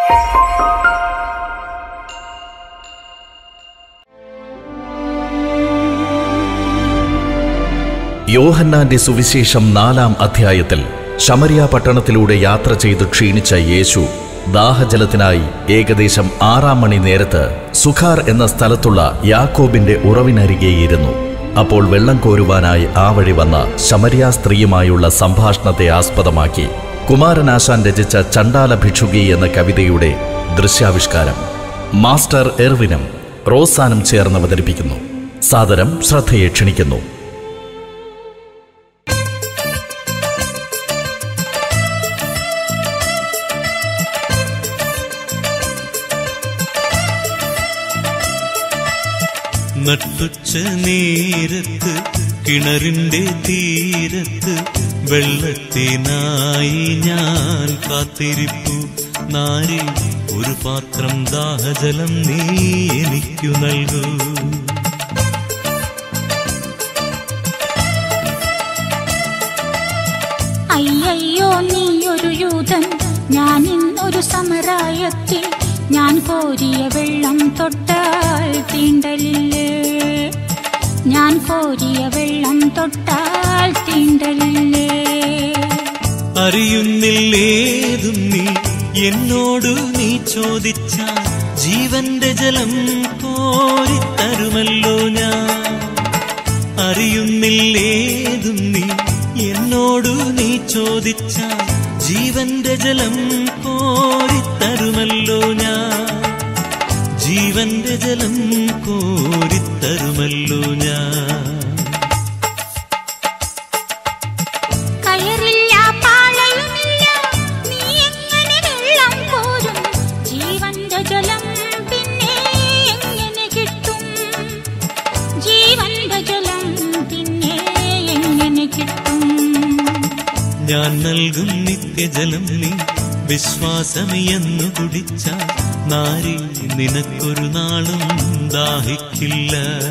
യോഹന്നാന്റെ സുവിശേഷം നാലാം അധ്യായത്തിൽ ശമരിയ പട്ടണത്തിലൂടെ യാത്ര ചെയ്ത് ക്ഷീണിച്ച യേശു ദാഹജലത്തിനായി ഏകദേശം ആറാം മണി നേരത്ത് സുഖാർ എന്ന സ്ഥലത്തുള്ള യാക്കോബിന്റെ ഉറവിനരികെയിരുന്നു അപ്പോൾ വെള്ളം കോരുവാനായി ആ വഴി വന്ന ശമരിയ സ്ത്രീയുമായുള്ള സംഭാഷണത്തെ ആസ്പദമാക്കി കുമാരനാശാൻ രചിച്ച ചണ്ടാല ഭിക്ഷുകി എന്ന കവിതയുടെ ദൃശ്യാവിഷ്കാരം മാസ്റ്റർ എർവിനും റോസാനും ചേർന്ന് അവതരിപ്പിക്കുന്നു സാദരം ശ്രദ്ധയെ ക്ഷണിക്കുന്നു നട്ടുച്ച നേരത്ത് കിണറിന്റെ തീരത്ത് വെള്ളത്തിനായി ഞാൻ കാത്തിരിപ്പു നാരി ഒരു പാത്രം ദാഹജലം നീ എനിക്കു നൽകൂ അയ്യയ്യോ നീയൊരു യൂതൻ ഞാൻ ഇന്നൊരു സമരായത്തിൽ ഞാൻ കോരിയ വെള്ളം തൊട്ടാൽ തീണ്ടലില്ലേ ഞാൻ കോരിയ വെള്ളം തൊട്ടാൽ തീണ്ടലില്ലേ അറിയുന്നില്ലേതും നീ എന്നോടു നീ ചോദിച്ചാൽ ജീവന്റെ ജലം കോരിത്തരുമല്ലോ ഞാൻ അറിയുന്നില്ലേതും നീ എന്നോടു നീ ചോദിച്ചാൽ ജീവന്റെ ജലം കോരിത്തരുമല്ലോ ഞാൻ ജീവന്റെ ജലം കോരിത്തരുമല്ലോ ഞാൻ കയറില്ല പാളയുമില്ല നീ എങ്ങനെ വെള്ളം കോരും ജീവന്റെ ജലം പിന്നെ എങ്ങനെ കിട്ടും ജീവന്റെ ജലം പിന്നെ എങ്ങനെ കിട്ടും ഞാൻ നൽകും നിത്യജലം നീ വിശ്വാസമെന്നു കുടിച്ചാൽ നാരി നിനക്കൊരു നാളും ദാഹിക്കില്ല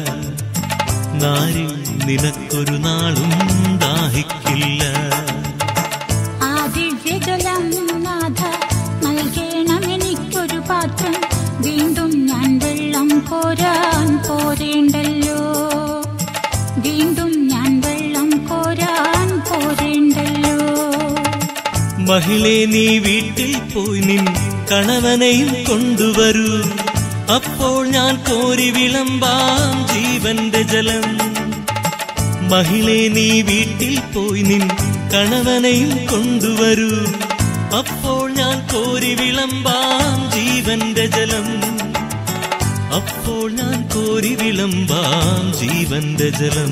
നാരി നിനക്കൊരു നാളും ദാഹിക്കില്ല ആ ദിവ്യജലം നാഥ നൽകണം എനിക്കൊരു പാത്രം വീണ്ടും ഞാൻ വെള്ളം കോരാൻ പോരേണ്ടല്ലോ വീണ്ടും ഞാൻ വെള്ളം കോരാൻ പോരേണ്ടല്ലോ മഹിളെ നീ വീട്ടിൽ പോയി നിൻ കണവനെയും കൊണ്ടുവരൂ അപ്പോൾ ഞാൻ കോരി വിളമ്പാം ജീവന്റെ ജലം മഹിളെ നീ വീട്ടിൽ പോയി നിൻ കണവനെയും കൊണ്ടുവരൂ അപ്പോൾ ഞാൻ കോരി വിളമ്പാം ജീവന്റെ ജലം അപ്പോൾ ഞാൻ കോരി വിളമ്പാം ജീവന്റെ ജലം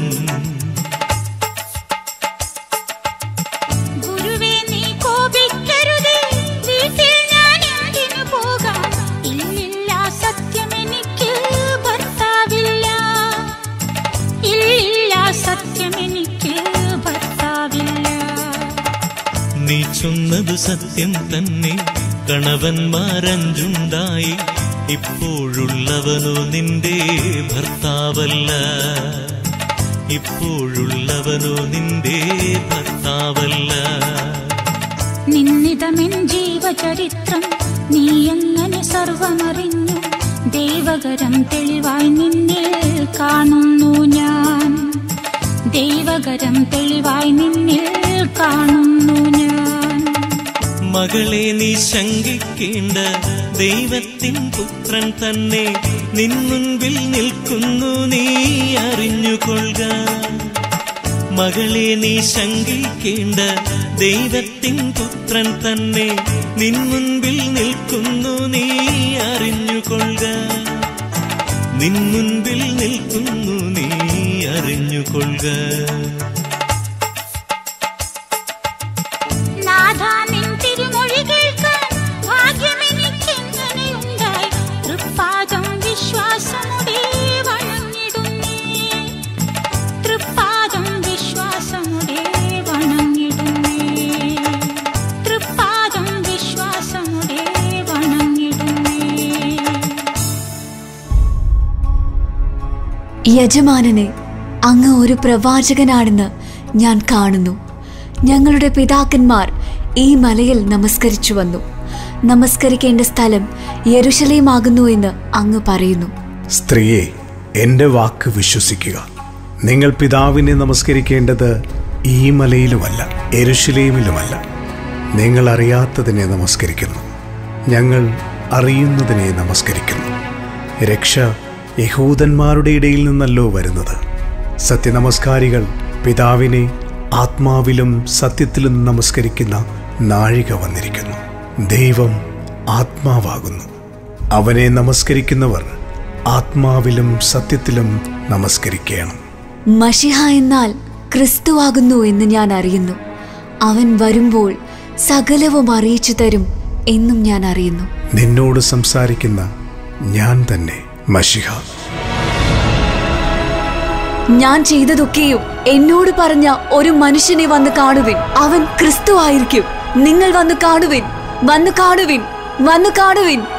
ഗുരുവേ നീ കോപിക്കരുതേ വീട്ടിൽ ഞാൻ എന്തിനു പോകാം ഇല്ലില്ല സത്യം എനിക്ക് ഭർത്താവില്ല ഇല്ലില്ല സത്യം എനിക്ക് ഭർത്താവില്ല നീ ചൊന്നതു സത്യം തന്നെ കണവന്മാരഞ്ചുണ്ടായി ഇപ്പോഴുള്ളവനോ നിന്റെ ഭർത്താവല്ല ഇപ്പോഴുള്ളവനോ നിന്റെ ഭർത്താവല്ല നിന്നിതമെൻ ജീവചരിത്രം നീ എങ്ങനെ സർവമറിഞ്ഞു ദൈവകരം തെളിവായി നിന്നിൽ കാണുന്നു ഞാൻ ദൈവകരം തെളിവായി നിന്നിൽ കാണുന്നു ഞാൻ മകളെ നീ ശങ്കിക്കേണ്ട ദൈവത്തിൻ പുത്രൻ തന്നെ നിൻ മുൻപിൽ നിൽക്കുന്നു നീ അറിഞ്ഞുകൊള്ളുക മകളെ നീ ശങ്കിക്കേണ്ട ദൈവത്തിൻ പുത്രൻ തന്നെ നിൻ മുൻപിൽ നിൽക്കുന്നു നീ അറിഞ്ഞുകൊള്ളുക നിൻ മുൻപിൽ നിൽക്കുന്നു നീ അറിഞ്ഞുകൊള്ളുക നാഥാ നിൻ തിരുമൊഴി കേൾക്കാൻ ഭാഗ്യമെനിക്കെങ്ങനെയുണ്ടായി തൃപ്പാദം വിശ്വാസമുടെ വണങ്ങിടുന്നേ തൃപ്പാദം വിശ്വാസമുടെ വണങ്ങിടുന്നേ തൃപ്പാദം വിശ്വാസമുടെ വണങ്ങിടുന്നേ യജമാനനെ അങ്ങ് ഒരു പ്രവാചകനാണെന്ന് ഞാൻ കാണുന്നു ഞങ്ങളുടെ പിതാക്കന്മാർ ഈ മലയിൽ നമസ്കരിച്ചു വന്നു നമസ്കരിക്കേണ്ട സ്ഥലം യെരുശലേമാകുന്നു എന്ന് അങ്ങ് പറയുന്നു സ്ത്രീയെ എൻ്റെ വാക്ക് വിശ്വസിക്കുക നിങ്ങൾ പിതാവിനെ നമസ്കരിക്കേണ്ടത് ഈ മലയിലുമല്ല എരുശലേമിലുമല്ല നിങ്ങൾ അറിയാത്തതിനെ നമസ്കരിക്കുന്നു ഞങ്ങൾ അറിയുന്നതിനെ നമസ്കരിക്കുന്നു രക്ഷ യഹൂദന്മാരുടെ ഇടയിൽ നിന്നല്ലോ വരുന്നത് സത്യനമസ്കാരികൾ പിതാവിനെ ആത്മാവിലും സത്യത്തിലും നമസ്കരിക്കുന്ന നാഴിക വന്നിരിക്കുന്നു ദൈവം ആത്മാവാകുന്നു അവനെ നമസ്കരിക്കുന്നവർ ആത്മാവിലും സത്യത്തിലും നമസ്കരിക്കണം മഷിഹ എന്നാൽ ക്രിസ്തുവാകുന്നു എന്ന് ഞാൻ അറിയുന്നു അവൻ വരുമ്പോൾ സകലവും അറിയിച്ചു തരും എന്നും ഞാൻ അറിയുന്നു നിന്നോട് സംസാരിക്കുന്ന ഞാൻ തന്നെ മഷിഹ ഞാൻ ചെയ്തതൊക്കെയും എന്നോട് പറഞ്ഞ ഒരു മനുഷ്യനെ വന്ന് കാണുവിൻ അവൻ ക്രിസ്തു ആയിരിക്കും നിങ്ങൾ വന്ന് കാണുവിൻ വന്ന് കാണുവിൻ വന്ന് കാണുവിൻ